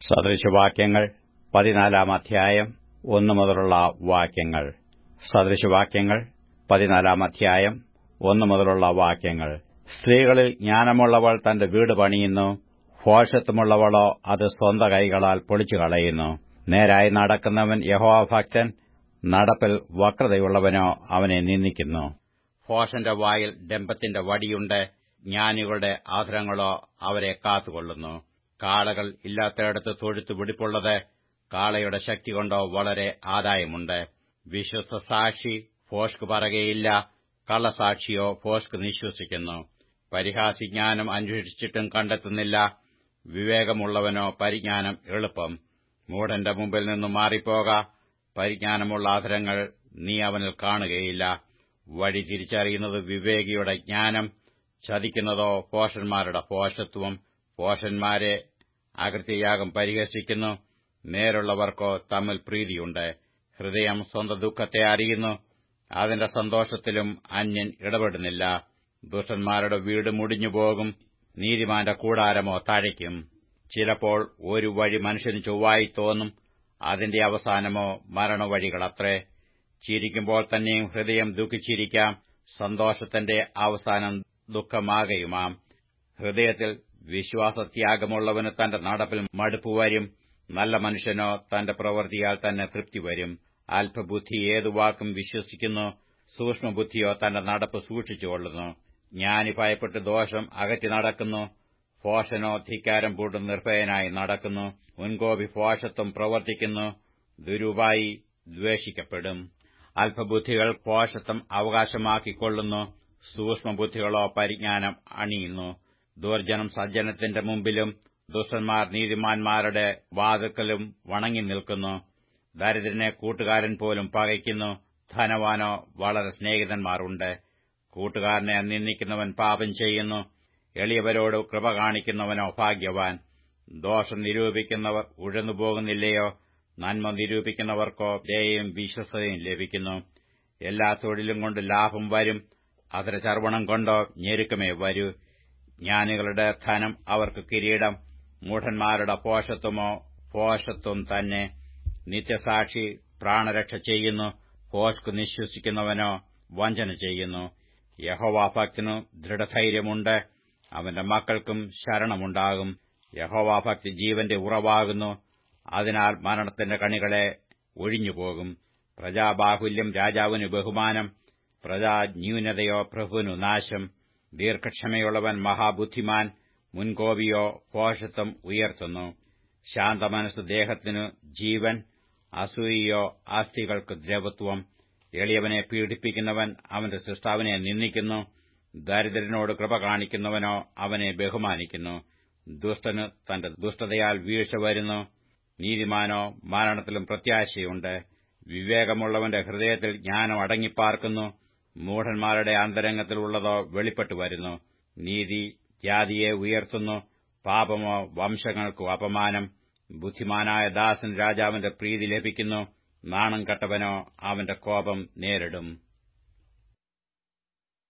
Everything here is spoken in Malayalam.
സദൃശവാക്യങ്ങൾ പതിനാലാം അധ്യായം ഒന്നു മുതലുള്ള വാക്യങ്ങൾ സദൃശവാക്യങ്ങൾ പതിനാലാം അധ്യായം ഒന്നു മുതലുള്ള വാക്യങ്ങൾ സ്ത്രീകളിൽ ജ്ഞാനമുള്ളവൾ തന്റെ വീട് പണിയുന്നു ഭോഷത്വമുള്ളവളോ അത് സ്വന്ത കൈകളാൽ പൊളിച്ചു കളയുന്നു നേരായി നടക്കുന്നവൻ യഹോഭക്തൻ നടപ്പിൽ വക്രതയുള്ളവനോ അവനെ നിന്ദിക്കുന്നു ഭോഷന്റെ വായിൽ ഡംബത്തിന്റെ വടിയുണ്ട് ജ്ഞാനികളുടെ ആദരങ്ങളോ അവരെ കാത്തുകൊള്ളുന്നു കാളകൾ ഇല്ലാത്തയിടത്ത് തൊഴുത്ത് വെടിപ്പുള്ളത് കാളയുടെ ശക്തി കൊണ്ടോ വളരെ ആദായമുണ്ട് വിശ്വസ്ത സാക്ഷി ഫോഷ്ക് പറകയില്ല കള്ളസാക്ഷിയോ ഫോഷ്ക് നിശ്വസിക്കുന്നു പരിഹാസി ജ്ഞാനം അന്വേഷിച്ചിട്ടും കണ്ടെത്തുന്നില്ല വിവേകമുള്ളവനോ പരിജ്ഞാനം എളുപ്പം മൂഢന്റെ മുമ്പിൽ നിന്നു മാറിപ്പോക പരിജ്ഞാനമുള്ള ആദരങ്ങൾ നീ അവനിൽ കാണുകയില്ല വഴി തിരിച്ചറിയുന്നത് വിവേകിയുടെ ജ്ഞാനം ചതിക്കുന്നതോ പോഷന്മാരുടെ പോഷത്വം പോഷന്മാരെ അകൃത്യയാഗം പരിഹസിക്കുന്നു നേരുള്ളവർക്കോ തമ്മിൽ പ്രീതിയുണ്ട് ഹൃദയം സ്വന്തം ദുഃഖത്തെ അറിയുന്നു അതിന്റെ സന്തോഷത്തിലും അന്യൻ ഇടപെടുന്നില്ല ദുഷ്ടന്മാരുടെ വീട് മുടിഞ്ഞുപോകും നീതിമാന്റെ കൂടാരമോ തഴയ്ക്കും ചിലപ്പോൾ ഒരു വഴി മനുഷ്യന് ചൊവ്വായി തോന്നും അതിന്റെ അവസാനമോ മരണവഴികളത്രേ ചിരിക്കുമ്പോൾ തന്നെയും ഹൃദയം ദുഃഖിച്ചിരിക്കാം സന്തോഷത്തിന്റെ അവസാനം ദുഃഖമാകയുമാം ഹൃദയത്തിൽ വിശ്വാസത്യാഗമുള്ളവന് തന്റെ നടപ്പിൽ മടുപ്പ് വരും നല്ല മനുഷ്യനോ തന്റെ പ്രവൃത്തിയാൽ തന്നെ തൃപ്തി വരും അല്പബുദ്ധി ഏതു വാക്കും വിശ്വസിക്കുന്നു സൂക്ഷ്മബുദ്ധിയോ തന്റെ നടപ്പ് സൂക്ഷിച്ചുകൊള്ളുന്നു ജ്ഞാനി ഭയപ്പെട്ട് ദോഷം അകറ്റി നടക്കുന്നു ഭോഷനോ ധിക്കാരം പൂട്ടും നിർഭയനായി നടക്കുന്നു മുൻകോപി ഭോഷത്വം പ്രവർത്തിക്കുന്നു ദുരുപായി ദ്വേഷിക്കപ്പെടും അല്പബുദ്ധികൾ ഭോഷത്വം അവകാശമാക്കിക്കൊള്ളുന്നു സൂക്ഷ്മബുദ്ധികളോ പരിജ്ഞാനം അണിയുന്നു ദുർജനം സജ്ജനത്തിന്റെ മുമ്പിലും ദുഷ്ടന്മാർ നീതിമാന്മാരുടെ വാതുക്കലും വണങ്ങി നിൽക്കുന്നു ദരിദ്രനെ കൂട്ടുകാരൻ പോലും പകയ്ക്കുന്നു ധനവാനോ വളരെ സ്നേഹിതന്മാരുണ്ട് കൂട്ടുകാരനെ നിന്ദിക്കുന്നവൻ പാപം ചെയ്യുന്നു എളിയവരോട് കൃപ കാണിക്കുന്നവനോ ഭാഗ്യവാൻ ദോഷം നിരൂപിക്കുന്നവർ ഉഴന്നുപോകുന്നില്ലയോ നന്മ നിരൂപിക്കുന്നവർക്കോ ദയയും വിശ്വസ്തയും ലഭിക്കുന്നു എല്ലാ തൊഴിലും കൊണ്ട് ലാഭം വരും അതിര ചർവണം കൊണ്ടോ ഞെരുക്കമേ വരൂ ജ്ഞാനികളുടെ ധനം അവർക്ക് കിരീടം മൂഢന്മാരുടെ പോഷത്വമോ പോഷത്വം തന്നെ നിത്യസാക്ഷി പ്രാണരക്ഷ ചെയ്യുന്നു പോഷ്ക് നിശ്വസിക്കുന്നവനോ വഞ്ചന ചെയ്യുന്നു യഹോവാഭക്തിനു ദൃഢധൈര്യമുണ്ട് അവന്റെ മക്കൾക്കും ശരണമുണ്ടാകും യഹോവാഭക്തി ജീവന്റെ ഉറവാകുന്നു അതിനാൽ മരണത്തിന്റെ കണികളെ ഒഴിഞ്ഞുപോകും പ്രജാബാഹുല്യം രാജാവിന് ബഹുമാനം പ്രജാന്യൂനതയോ പ്രഭുവിനു നാശം ദീർഘക്ഷമയുള്ളവൻ മഹാബുദ്ധിമാൻ മുൻകോപിയോ പോഷത്വം ഉയർത്തുന്നു ശാന്തമനസ്സ് ദേഹത്തിനു ജീവൻ അസൂയയോ ആസ്തികൾക്ക് ദ്രവത്വം എളിയവനെ പീഡിപ്പിക്കുന്നവൻ അവന്റെ സൃഷ്ടാവിനെ നിന്ദിക്കുന്നു ദരിദ്രനോട് കൃപ കാണിക്കുന്നവനോ അവനെ ബഹുമാനിക്കുന്നു ദുഷ്ടന് തന്റെ ദുഷ്ടതയാൽ വീഴ്ച വരുന്നു നീതിമാനോ മരണത്തിലും പ്രത്യാശയുണ്ട് വിവേകമുള്ളവന്റെ ഹൃദയത്തിൽ ജ്ഞാനം അടങ്ങിപ്പാർക്കുന്നു മൂഢന്മാരുടെ അന്തരംഗത്തിലുള്ളതോ വെളിപ്പെട്ടു വരുന്നു നീതി ജാതിയെ ഉയർത്തുന്നു പാപമോ വംശങ്ങൾക്കു അപമാനം ബുദ്ധിമാനായ ദാസൻ രാജാവിന്റെ പ്രീതി ലഭിക്കുന്നു നാണം കെട്ടവനോ അവന്റെ കോപം നേരിടും